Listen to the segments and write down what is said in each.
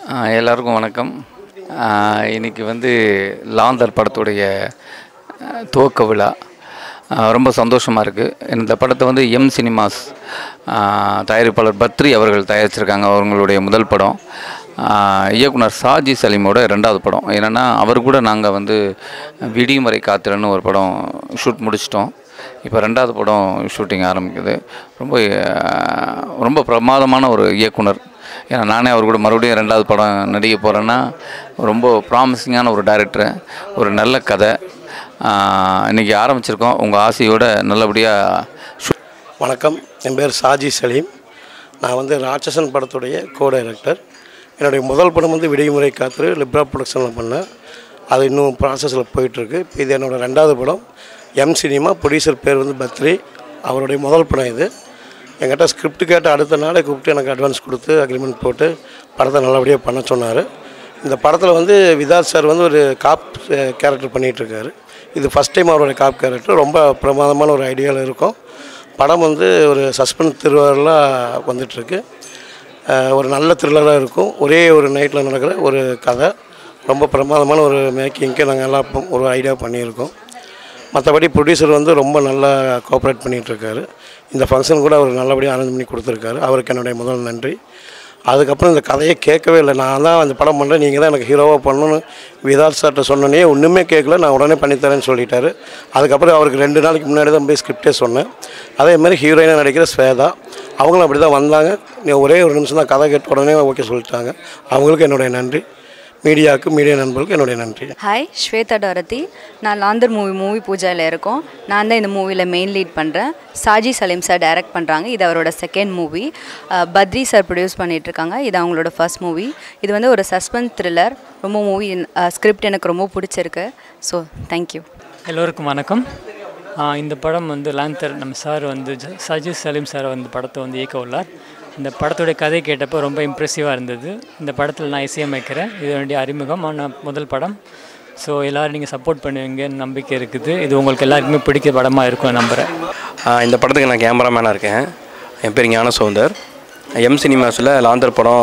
ஆஹ் எல்லாருக்கும் வணக்கம் ஆஹ் இன்னைக்கு வந்து லாந்தர் படத்துடைய ஆஹ் துவக்க விழா ஆஹ் ரொம்ப சந்தோஷமாக இருக்குது இந்த படத்தை வந்து எம் சினிமாஸ் ஆஹ் தயாரிப்பாளர் பத்ரி அவர்கள் தயாரிச்சிருக்காங்க அவங்களுடைய முதல் படம் ஆஹ் இயக்குனர் சாஜி சலீமோட ரெண்டாவது படம் என்னென்னா அவர் கூட நாங்கள் வந்து விடியும் வரை காத்திரன்னு ஒரு படம் ஷூட் முடிச்சிட்டோம் இப்போ ரெண்டாவது படம் ஷூட்டிங் ஆரம்பிக்குது ரொம்ப ஆஹ் ரொம்ப பிரமாதமான ஒரு இயக்குனர் ஏன்னா நானே அவர் கூட மறுபடியும் ரெண்டாவது படம் நடிக்க போகிறேன்னா ரொம்ப ப்ராமிசிங்கான ஒரு டைரக்டர் ஒரு நல்ல கதை ஆஹ் இன்னைக்கு ஆரம்பிச்சிருக்கோம் உங்கள் ஆசையோட நல்லபடியாக வணக்கம் என் பேர் சாஜி சலீம் நான் வந்து ராட்சசன் படத்துடைய கோ டைரக்டர் என்னுடைய முதல் படம் வந்து விடைமுறை காத்திரு லிப்ரா ப்ரொடக்ஷனில் பண்ணேன் அது இன்னும் ப்ராசஸில் போயிட்டுருக்கு இது என்னோடய ரெண்டாவது படம் எம் சினிமா ப்ரொடியூசர் பேர் வந்து பத்ரி அவருடைய முதல் படம் இது என்கிட்ட ஸ்கிரிப்ட் கேட்ட அடுத்த நாளே கூப்பிட்டு எனக்கு அட்வான்ஸ் கொடுத்து அக்ரிமெண்ட் போட்டு படத்தை நல்லபடியாக பண்ண சொன்னார் இந்த படத்தில் வந்து விதாத் சார் வந்து ஒரு காப் கேரக்டர் பண்ணிகிட்ருக்காரு இது ஃபஸ்ட் டைம் அவருடைய காப் கேரக்டர் ரொம்ப பிரமாதமான ஒரு ஐடியாவில் இருக்கும் படம் வந்து ஒரு சஸ்பென்ஸ் த்ரில்லராக வந்துட்டுருக்கு அஹ் ஒரு நல்ல த்ரில்லராக இருக்கும் ஒரே ஒரு நைட்டில் நடக்கிற ஒரு கதை ரொம்ப பிரமாதமான ஒரு மேக்கிங்க்கு நாங்கள் எல்லாம் இப்போ ஒரு ஐடியா பண்ணியிருக்கோம் மற்றபடி ப்ரொடியூசர் வந்து ரொம்ப நல்லா கோஆப்ரேட் பண்ணிகிட்ருக்காரு இந்த ஃபங்க்ஷன் கூட அவர் நல்லபடியாக அரேஞ்ச் பண்ணி கொடுத்துருக்காரு அவருக்கு என்னுடைய முதல் நன்றி அதுக்கப்புறம் இந்த கதையை கேட்கவே இல்லை நான் தான் அந்த படம் பண்ணுறேன் நீங்கள் தான் எனக்கு ஹீரோவாக பண்ணணும்னு விதாத் சார்கிட்ட சொன்னோன்னே ஒன்றுமே கேட்கல நான் உடனே பண்ணித்தரேன்னு சொல்லிட்டாரு அதுக்கப்புறம் அவருக்கு ரெண்டு நாளைக்கு முன்னாடி தான் போய் ஸ்கிரிப்டே சொன்னேன் அதே மாதிரி ஹீரோயினாக நடிக்கிற ஸ்வேதா அவங்களும் அப்படி தான் வந்தாங்க நீ ஒரே ஒரு நிமிஷம் தான் கதை கேட்ட உடனே ஓகே சொல்லிட்டாங்க அவங்களுக்கு என்னுடைய நன்றி மீடியாவுக்கு மீடியா நண்பர்களுக்கு என்னுடைய நன்றி ஹாய் ஸ்வேதா டாரதி நான் லாந்தர் மூவி மூவி பூஜாவில் இருக்கோம் நான் தான் இந்த மூவியில் மெயின் லீட் பண்ணுறேன் சாஜி சலீம் சார் டைரக்ட் பண்ணுறாங்க இது அவரோட second movie Badri sir produce பண்ணிகிட்ருக்காங்க இது அவங்களோட ஃபர்ஸ்ட் மூவி இது வந்து ஒரு சஸ்பென்ஸ் த்ரில்லர் ரொம்ப மூவி ஸ்கிரிப்ட் எனக்கு ரொம்ப பிடிச்சிருக்கு ஸோ தேங்க்யூ எல்லோருக்கும் வணக்கம் ஆ, இந்த படம் வந்து லாந்தர் நம்ம சார் வந்து ஜ- சஜித் சலீம் சார் வந்து படத்தை வந்து இயக்க உள்ளார் இந்த படத்துடைய கதை கேட்டப்போ ரொம்ப இம்ப்ரெசிவாக இருந்தது இந்த படத்தில் நான் இசையமைக்கிறேன் இது என்னுடைய அறிமுகமான முதல் படம் ஸோ எல்லோரும் நீங்கள் சப்போர்ட் பண்ணுவீங்கன்னு நம்பிக்கை இருக்குது இது உங்களுக்கு எல்லாருக்குமே பிடிக்கிற படமாக இருக்கும் நம்புகிறேன் ஆஹ் இந்த படத்துக்கு நான் கேமராமேனாக இருக்கேன் என் பேர் ஞான சௌந்தர் எம் சினிமாஸில் லாந்தர் படம்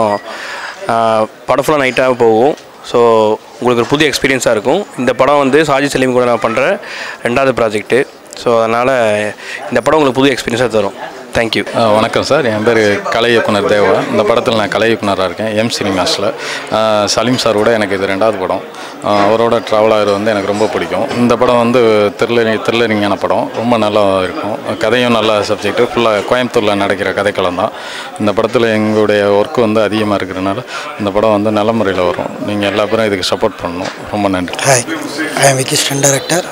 ஆஹ் படம் ஃபுல்லாக நைட்டாக போகும் ஸோ உங்களுக்கு ஒரு புது எக்ஸ்பீரியன்ஸாக இருக்கும் இந்த படம் வந்து சாஜி சலீம் கூட நான் பண்ணுற ரெண்டாவது ப்ராஜெக்ட்டு ஸோ அதனால் இந்த படம் உங்களுக்கு புது எக்ஸ்பீரியன்ஸாக தரும் தேங்க்யூ ஆ, வணக்கம் சார் என் பேர் கலை இயக்குனர் தேவா இந்த படத்தில் நான் கலை இயக்குனராக இருக்கேன் எம் சினிமாஸில் சலீம் சாரோட எனக்கு இது ரெண்டாவது படம் ஆ, அவரோட ட்ராவல் ஆகிறது வந்து எனக்கு ரொம்ப பிடிக்கும் இந்த படம் வந்து த்ரில்லரிங் த்ரில்லரிங்கான படம் ரொம்ப நல்லா இருக்கும் கதையும் நல்ல சப்ஜெக்ட் ஃபுல்லாக கோயம்புத்தூரில் நடக்கிற கதைக்களம் தான் இந்த படத்தில் எங்களுடைய ஒர்க் வந்து அதிகமாக இருக்கிறனால இந்த படம் வந்து நல்ல முறையில் வரும் நீங்கள் எல்லா பேரும் இதுக்கு சப்போர்ட் பண்ணணும் ரொம்ப நன்றி hi I am Vicky Stan director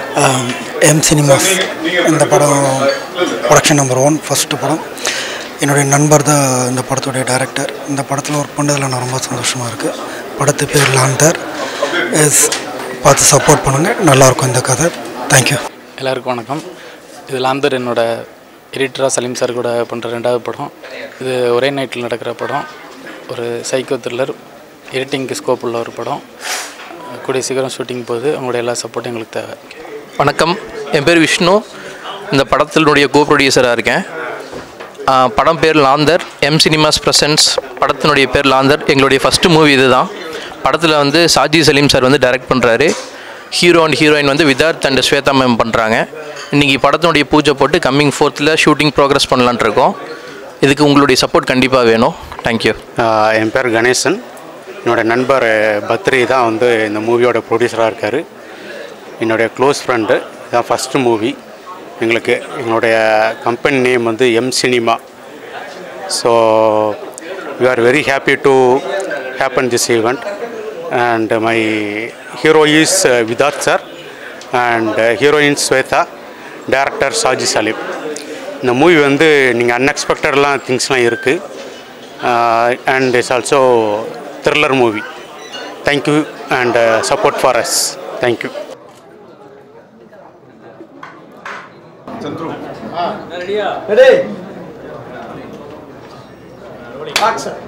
M cinemas இந்த படம் ப்ரொடக்ஷன் நம்பர் ஒன் ஃபஸ்ட்டு படம் என்னுடைய நண்பர் தான் இந்த படத்துடைய டைரக்டர் இந்த படத்தில் ஒர்க் பண்ணதில் நான் ரொம்ப சந்தோஷமாக இருக்குது படத்து பேர் லாந்தர் எஸ் பார்த்து சப்போர்ட் பண்ணுங்கள் நல்லாயிருக்கும் இந்த கதை தேங்க்யூ எல்லாருக்கும் வணக்கம் இது லாந்தர் என்னோட எடிட்டராக சலீம் சார் கூட பண்ணுற ரெண்டாவது படம் இது ஒரே நைட்டில் நடக்கிற படம் ஒரு சைக்கோ த்ரில்லர் எடிட்டிங்க்கு ஸ்கோப் உள்ள ஒரு படம் கூடிய சீக்கிரம் ஷூட்டிங் போகுது உங்களுடைய எல்லா சப்போர்ட்டும் எங்களுக்கு தேவை வணக்கம் என் பேர் விஷ்ணு இந்த படத்தினுடைய கோ ப்ரொடியூசராக இருக்கேன் ஆ, படம் பேர் லாந்தர் எம் சினிமாஸ் ப்ரெசன்ஸ் படத்தினுடைய பேர் லாந்தர் எங்களுடைய ஃபஸ்ட்டு மூவி இதுதான் படத்தில் வந்து சாஜி சலீம் சார் வந்து டைரக்ட் பண்ணுறாரு ஹீரோ அண்ட் ஹீரோயின் வந்து விதார்த் அண்ட் ஸ்வேதா மேம் பண்ணுறாங்க இன்றைக்கி படத்தினுடைய பூஜை போட்டு கம்மிங் ஃபோர்த்தில் ஷூட்டிங் ப்ரோக்ரஸ் பண்ணலான்ட்டு இருக்கோம் இதுக்கு உங்களுடைய சப்போர்ட் கண்டிப்பாக வேணும் தேங்க்யூ ஆஹ் என் பேர் கணேசன் என்னோட நண்பர் பத்ரி தான் வந்து இந்த மூவியோட ப்ரொடியூசராக இருக்கார் என்னுடைய க்ளோஸ் ஃப்ரெண்டு இதான் ஃபஸ்ட்டு மூவி எங்களுக்கு எங்களுடைய கம்பெனி நேம் வந்து M cinema so we are very happy to happen this event and my hero is Vidharth sir and heroine Shweta director Saji Salim இந்த மூவி வந்து நீங்கள் அன்எக்ஸ்பெக்டட்லாம் திங்ஸ்லாம் இருக்குது and it's also thriller movie thank you and support for us thank you ready action